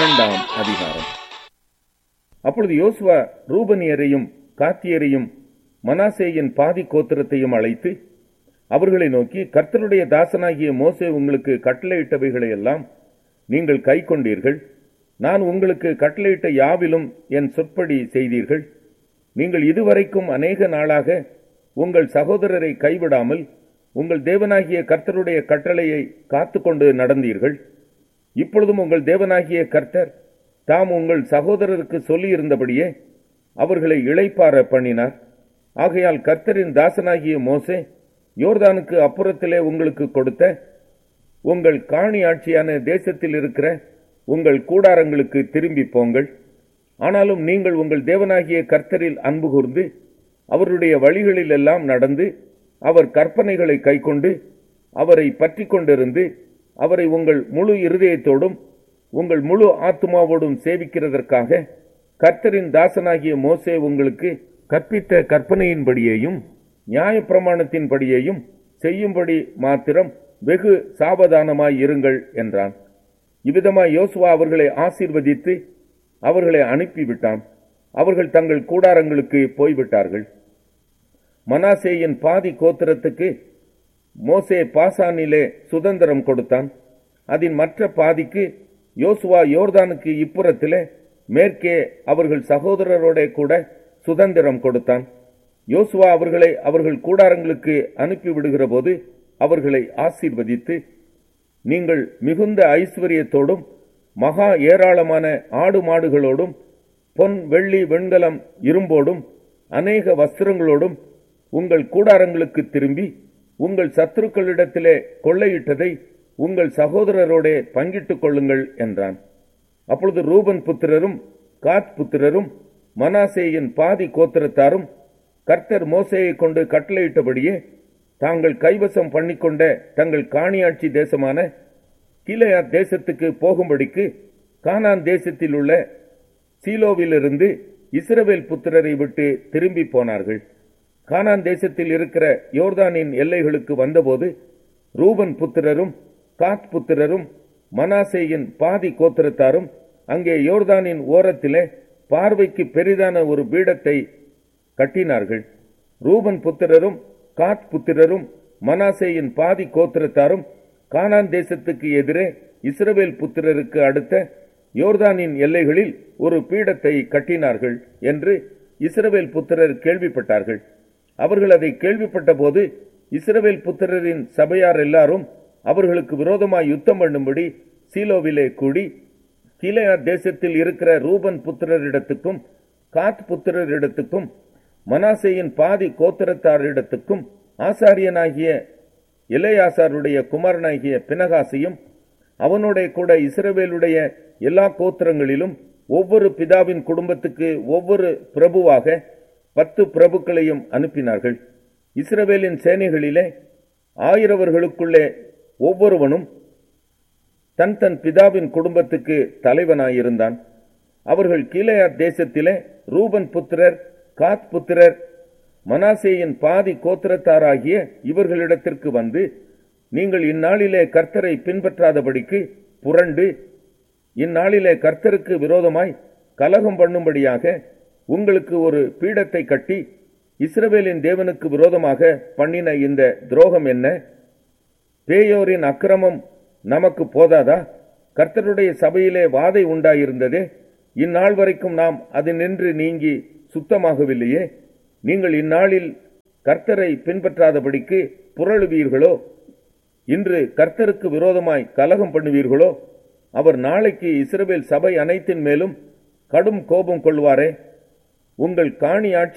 இரண்டாம் அதிகாரம் அப்பொழுது யோசுவா ரூபனியரையும் காத்தியரையும் மனாசேயின் பாதி கோத்திரத்தையும் அழைத்து அவர்களை நோக்கி கர்த்தருடைய தாசனாகிய மோசே உங்களுக்கு கட்டளையிட்டவைகளை எல்லாம் நீங்கள் கை கொண்டீர்கள் நான் உங்களுக்கு கட்டளையிட்ட யாவிலும் என் சொற்படி செய்தீர்கள் நீங்கள் இதுவரைக்கும் அநேக நாளாக உங்கள் சகோதரரை கைவிடாமல் உங்கள் தேவனாகிய கர்த்தருடைய கட்டளையை காத்துக்கொண்டு நடந்தீர்கள் இப்பொழுதும் உங்கள் தேவனாகிய கர்த்தர் தாம் உங்கள் சகோதரருக்கு சொல்லியிருந்தபடியே அவர்களை இளைப்பார பண்ணினார் ஆகையால் கர்த்தரின் தாசனாகிய மோசே யோர்தானுக்கு அப்புறத்திலே உங்களுக்கு கொடுத்த உங்கள் காணி ஆட்சியான தேசத்தில் இருக்கிற உங்கள் கூடாரங்களுக்கு திரும்பி போங்கள் ஆனாலும் நீங்கள் உங்கள் தேவனாகிய கர்த்தரில் அன்பு கூர்ந்து அவருடைய வழிகளில் எல்லாம் நடந்து அவர் கற்பனைகளை கைக்கொண்டு அவரை பற்றி கொண்டிருந்து அவரை உங்கள் முழு இருதயத்தோடும் உங்கள் முழு ஆத்மாவோடும் சேவிக்கிறதற்காக கர்த்தரின் தாசனாகிய மோசே உங்களுக்கு கற்பித்த கற்பனையின்படியேயும் நியாயப்பிரமாணத்தின்படியேயும் செய்யும்படி மாத்திரம் வெகு சாவதானமாய் இருங்கள் என்றான் இவ்விதமாய் யோசுவா அவர்களை ஆசீர்வதித்து அவர்களை அனுப்பிவிட்டான் அவர்கள் தங்கள் கூடாரங்களுக்கு போய்விட்டார்கள் மனாசேயின் பாதி கோத்திரத்துக்கு மோசே பாசானிலே சுதந்திரம் கொடுத்தான் அதன் மற்ற பாதிக்கு யோசுவா யோர்தானுக்கு இப்புறத்திலே மேற்கே அவர்கள் சகோதரரோட கூட சுதந்திரம் கொடுத்தான் யோசுவா அவர்களை அவர்கள் கூடாரங்களுக்கு அனுப்பிவிடுகிற போது அவர்களை ஆசீர்வதித்து நீங்கள் மிகுந்த ஐஸ்வர்யத்தோடும் மகா ஏராளமான ஆடு மாடுகளோடும் பொன் வெள்ளி வெண்கலம் இரும்போடும் அநேக வஸ்திரங்களோடும் உங்கள் கூடாரங்களுக்கு திரும்பி உங்கள் சத்துருக்களிடத்திலே கொள்ளையிட்டதை உங்கள் சகோதரரோடே பங்கிட்டுக் கொள்ளுங்கள் என்றான் அப்பொழுது ரூபன் புத்திரரும் காத் புத்திரரும் மனாசேயின் பாதி கோத்திரத்தாரும் கர்த்தர் மோசேயை கொண்டு கட்டளையிட்டபடியே தாங்கள் கைவசம் பண்ணிக்கொண்ட தங்கள் காணியாட்சி தேசமான கீழையா தேசத்துக்கு போகும்படிக்கு கானான் தேசத்தில் உள்ள சீலோவிலிருந்து இஸ்ரவேல் புத்திரரை விட்டு திரும்பி போனார்கள் கானான் தேசத்தில் இருக்கிற யோர்தானின் எல்லைகளுக்கு வந்தபோது ரூபன் புத்திரரும் காத் புத்திரரும் மனாசேயின் பாதி கோத்திரத்தாரும் அங்கே யோர்தானின் ஓரத்திலே பார்வைக்கு பெரிதான ஒரு பீடத்தை கட்டினார்கள் ரூபன் புத்திரரும் காத் புத்திரரும் மனாசேயின் பாதி கோத்திரத்தாரும் கானான் தேசத்துக்கு எதிரே இஸ்ரவேல் புத்திரருக்கு அடுத்த யோர்தானின் எல்லைகளில் ஒரு பீடத்தை கட்டினார்கள் என்று இஸ்ரவேல் புத்திரர் கேள்விப்பட்டார்கள் அவர்கள் அதை கேள்விப்பட்ட போது இஸ்ரவேல் புத்திரரின் சபையார் எல்லாரும் அவர்களுக்கு விரோதமாய் யுத்தம் பண்ணும்படி சீலோவிலே கூடி கீழையா தேசத்தில் இருக்கிற ரூபன் புத்திரரிடத்துக்கும் காத் புத்திரரிடத்துக்கும் மனாசேயின் பாதி கோத்திரத்தாரிடத்துக்கும் ஆசாரியனாகிய இளையாசாருடைய குமாரனாகிய பினகாசையும் அவனோட கூட இஸ்ரவேலுடைய எல்லா கோத்திரங்களிலும் ஒவ்வொரு பிதாவின் குடும்பத்துக்கு ஒவ்வொரு பிரபுவாக பத்து பிரபுக்களையும் அனுப்பினார்கள் இஸ்ரவேலின் சேனைகளிலே ஆயிரவர்களுக்குள்ளே ஒவ்வொருவனும் தன் தன் பிதாவின் குடும்பத்துக்கு தலைவனாயிருந்தான் அவர்கள் கீழையா தேசத்திலே ரூபன் புத்திரர் காத் புத்திரர் மனாசேயின் பாதி கோத்திரத்தாராகிய இவர்களிடத்திற்கு வந்து நீங்கள் இந்நாளிலே கர்த்தரை பின்பற்றாதபடிக்கு புரண்டு இந்நாளிலே கர்த்தருக்கு விரோதமாய் கலகம் பண்ணும்படியாக உங்களுக்கு ஒரு பீடத்தை கட்டி இஸ்ரவேலின் தேவனுக்கு விரோதமாக பண்ணின இந்த துரோகம் என்ன பேயோரின் அக்கிரமம் நமக்கு போதாதா கர்த்தருடைய சபையிலே வாதை உண்டாயிருந்ததே இந்நாள் வரைக்கும் நாம் அது நின்று நீங்கி சுத்தமாகவில்லையே நீங்கள் இந்நாளில் கர்த்தரை பின்பற்றாதபடிக்கு புரளுவீர்களோ இன்று கர்த்தருக்கு விரோதமாய் கலகம் பண்ணுவீர்களோ அவர் நாளைக்கு இஸ்ரவேல் சபை அனைத்தின் மேலும் கடும் கோபம் கொள்வாரே உங்கள் காணி ஆட்சி